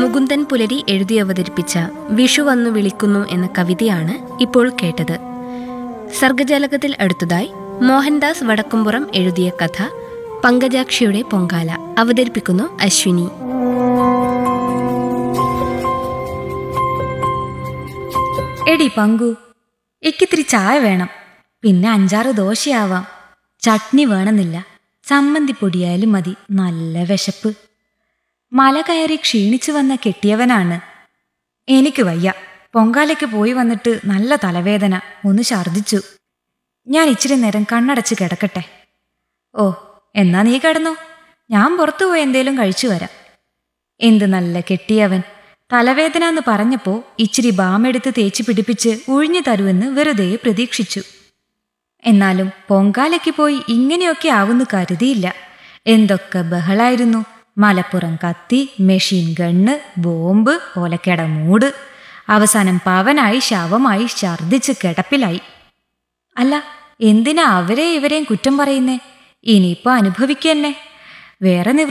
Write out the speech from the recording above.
മുകുന്ദൻ പുലരി എഴുതി അവതരിപ്പിച്ച വിഷു വന്നു വിളിക്കുന്നു എന്ന കവിതയാണ് ഇപ്പോൾ കേട്ടത് സർഗജാലകത്തിൽ അടുത്തതായി മോഹൻദാസ് വടക്കുംപുറം എഴുതിയ കഥ പങ്കജാക്ഷിയുടെ പൊങ്കാല അവതരിപ്പിക്കുന്നു അശ്വിനി എടി പങ്കു ഇക്കിത്തിരി ചായ വേണം പിന്നെ അഞ്ചാറ് ദോശയാവാം ചട്നി വേണമെന്നില്ല ചമ്മന്തിപ്പൊടിയായാലും മതി നല്ല വിശപ്പ് മല കയറി ക്ഷീണിച്ചു വന്ന കെട്ടിയവനാണ് എനിക്ക് വയ്യ പൊങ്കാലയ്ക്ക് പോയി വന്നിട്ട് നല്ല തലവേദന ഒന്ന് ഛർദിച്ചു ഞാൻ ഇച്ചിരി നേരം കണ്ണടച്ച് കിടക്കട്ടെ ഓ എന്നാ നീ കിടന്നോ ഞാൻ പുറത്തുപോയി എന്തേലും കഴിച്ചു വരാം എന്ത് നല്ല കെട്ടിയവൻ തലവേദന എന്ന് പറഞ്ഞപ്പോ ഇച്ചിരി ബാമെടുത്ത് തേച്ച് പിടിപ്പിച്ച് ഉഴിഞ്ഞു തരുമെന്ന് വെറുതെ പ്രതീക്ഷിച്ചു എന്നാലും പൊങ്കാലയ്ക്ക് പോയി ഇങ്ങനെയൊക്കെ ആവുന്നു കരുതിയില്ല എന്തൊക്കെ ബഹളായിരുന്നു മലപ്പുറം കത്തി മെഷീൻ ഗണ്ണ് ബോംബ് ഓലക്കട മൂട് അവസാനം പവനായി ശവമായി ഛർദിച്ച് കിടപ്പിലായി അല്ല എന്തിനാ അവരെ ഇവരെയും കുറ്റം പറയുന്നേ ഇനിയിപ്പോ അനുഭവിക്കന്നെ വേറെ നിവൃത്തി